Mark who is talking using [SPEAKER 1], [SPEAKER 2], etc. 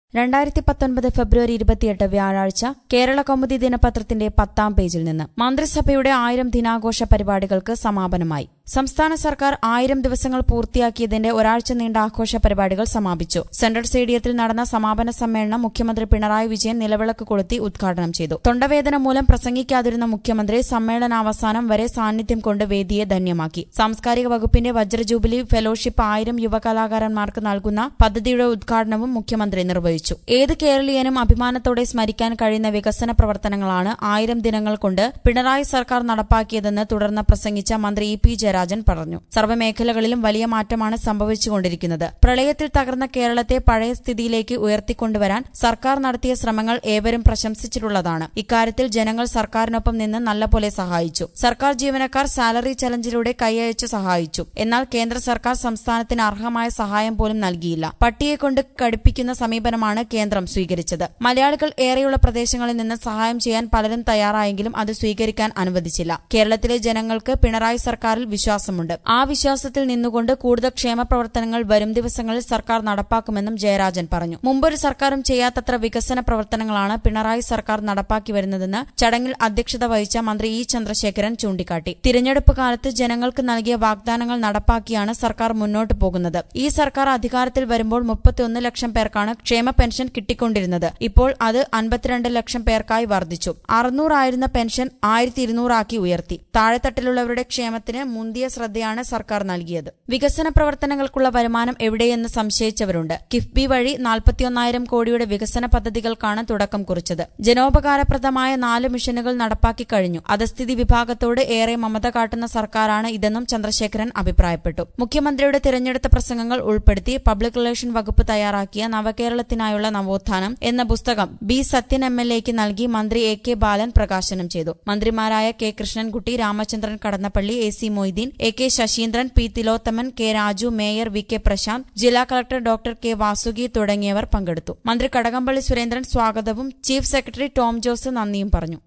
[SPEAKER 1] രണ്ടായിരത്തി പത്തൊൻപത് ഫെബ്രുവരി ഇരുപത്തിയെട്ട് വ്യാഴാഴ്ച കേരള കൗമുദി ദിനപത്രത്തിന്റെ പത്താം പേജിൽ നിന്ന് മന്ത്രിസഭയുടെ ആയിരം ദിനാഘോഷ പരിപാടികൾക്ക് സമാപനമായി സംസ്ഥാന സർക്കാർ ആയിരം ദിവസങ്ങൾ പൂർത്തിയാക്കിയതിന്റെ ഒരാഴ്ച നീണ്ട ആഘോഷ പരിപാടികൾ സമാപിച്ചു സെൻട്രൽ സ്റ്റേഡിയത്തിൽ നടന്ന സമാപന സമ്മേളനം മുഖ്യമന്ത്രി പിണറായി വിജയൻ നിലവിളക്ക് കൊളുത്തി ഉദ്ഘാടനം ചെയ്തു തൊണ്ടവേദന മൂലം പ്രസംഗിക്കാതിരുന്ന മുഖ്യമന്ത്രി സമ്മേളനാവസാനം വരെ സാന്നിധ്യം കൊണ്ട് വേദിയെ ധന്യമാക്കി സാംസ്കാരിക വകുപ്പിന്റെ വജ്രജൂബിലി ഫെലോഷിപ്പ് ആയിരം യുവകലാകാരന്മാർക്ക് നൽകുന്ന പദ്ധതിയുടെ ഉദ്ഘാടനവും മുഖ്യമന്ത്രി നിർവഹിച്ചു ഏത് കേരളീയനും അഭിമാനത്തോടെ സ്മരിക്കാൻ കഴിയുന്ന വികസന പ്രവർത്തനങ്ങളാണ് ആയിരം ദിനങ്ങൾ കൊണ്ട് പിണറായി സർക്കാർ നടപ്പാക്കിയതെന്ന് തുടർന്ന് പ്രസംഗിച്ച മന്ത്രി ഇ പി ജയരാജൻ പറഞ്ഞു സർവ്വമേഖലകളിലും വലിയ മാറ്റമാണ് സംഭവിച്ചുകൊണ്ടിരിക്കുന്നത് പ്രളയത്തിൽ തകർന്ന കേരളത്തെ പഴയ സ്ഥിതിയിലേക്ക് ഉയർത്തിക്കൊണ്ടുവരാൻ സർക്കാർ നടത്തിയ ശ്രമങ്ങൾ ഏവരും പ്രശംസിച്ചിട്ടുള്ളതാണ് ഇക്കാര്യത്തിൽ ജനങ്ങൾ സർക്കാരിനൊപ്പം നിന്ന് നല്ലപോലെ സഹായിച്ചു സർക്കാർ ജീവനക്കാർ സാലറി ചലഞ്ചിലൂടെ കൈയയച്ച് സഹായിച്ചു എന്നാൽ കേന്ദ്ര സർക്കാർ സംസ്ഥാനത്തിന് അർഹമായ സഹായം പോലും നൽകിയില്ല പട്ടിയെ കൊണ്ട് കടുപ്പിക്കുന്ന സമീപനമാണ് കേന്ദ്രം സ്വീകരിച്ചത് മലയാളികൾ ഏറെയുള്ള പ്രദേശങ്ങളിൽ നിന്ന് സഹായം ചെയ്യാൻ പലരും തയ്യാറായെങ്കിലും അത് സ്വീകരിക്കാൻ അനുവദിച്ചില്ല കേരളത്തിലെ ജനങ്ങൾക്ക് പിണറായി സർക്കാരിൽ വിശ്വാസമുണ്ട് ആ വിശ്വാസത്തിൽ നിന്നുകൊണ്ട് കൂടുതൽ ക്ഷേമ പ്രവർത്തനങ്ങൾ വരും ദിവസങ്ങളിൽ സർക്കാർ നടപ്പാക്കുമെന്നും ജയരാജൻ പറഞ്ഞു മുമ്പൊരു സർക്കാരും ചെയ്യാത്തത്ര വികസന പ്രവർത്തനങ്ങളാണ് പിണറായി സർക്കാർ നടപ്പാക്കി വരുന്നതെന്ന് ചടങ്ങിൽ അധ്യക്ഷത വഹിച്ച മന്ത്രി ഇ ചന്ദ്രശേഖരൻ ചൂണ്ടിക്കാട്ടി തിരഞ്ഞെടുപ്പ് കാലത്ത് ജനങ്ങൾക്ക് നൽകിയ വാഗ്ദാനങ്ങൾ നടപ്പാക്കിയാണ് സർക്കാർ മുന്നോട്ട് പോകുന്നത് ഈ സർക്കാർ അധികാരത്തിൽ വരുമ്പോൾ മുപ്പത്തിയൊന്ന് ലക്ഷം പേർക്കാണ് ക്ഷേമ പെൻഷൻ കിട്ടിക്കൊണ്ടിരുന്നത് ഇപ്പോൾ അത് അൻപത്തിരണ്ട് ലക്ഷം പേർക്കായി വർദ്ധിച്ചു അറുന്നൂറായിരുന്ന പെൻഷൻ ആയിരത്തി ഇരുന്നൂറാക്കി ഉയർത്തി താഴെത്തട്ടിലുള്ളവരുടെ ക്ഷേമത്തിന് മുന്തിയ ശ്രദ്ധയാണ് സർക്കാർ നൽകിയത് വികസന പ്രവർത്തനങ്ങൾക്കുള്ള വരുമാനം എവിടെയെന്ന് സംശയിച്ചവരുണ്ട് കിഫ്ബി വഴി നാൽപ്പത്തിയൊന്നായിരം കോടിയുടെ വികസന പദ്ധതികൾക്കാണ് തുടക്കം കുറിച്ചത് ജനോപകാരപ്രദമായ നാല് മിഷനുകൾ നടപ്പാക്കി കഴിഞ്ഞു അധസ്ഥിതി വിഭാഗത്തോട് ഏറെ മമത കാട്ടുന്ന സർക്കാരാണ് ഇതെന്നും ചന്ദ്രശേഖരൻ അഭിപ്രായപ്പെട്ടു മുഖ്യമന്ത്രിയുടെ തിരഞ്ഞെടുത്ത പ്രസംഗങ്ങൾ ഉൾപ്പെടുത്തി പബ്ലിക് റിലേഷൻ വകുപ്പ് തയ്യാറാക്കിയ നവകേരളത്തിനായുള്ള നവോത്ഥാനം എന്ന പുസ്തകം ബി സത്യൻ എം എൽ എക്ക് നൽകി മന്ത്രി എ കെ ബാലൻ പ്രകാശനം ചെയ്തു മന്ത്രിമാരായ K Krishnankutty Ramachandran Kadannappalli A C Moideen A K Saseendran P Thilothaman K Raju mayor V K Prasanth ജില്ലാ കളക്ടർ ഡോക്ടർ കെ വാസുകി തുടങ്ങിയവർ പങ്കെടുത്തു മന്ത്രി കടകംപള്ളി സുരേന്ദ്രൻ സ്വാഗതവും ചീഫ് സെക്രട്ടറി ടോം ജോസ് നന്ദിയും പറഞ്ഞു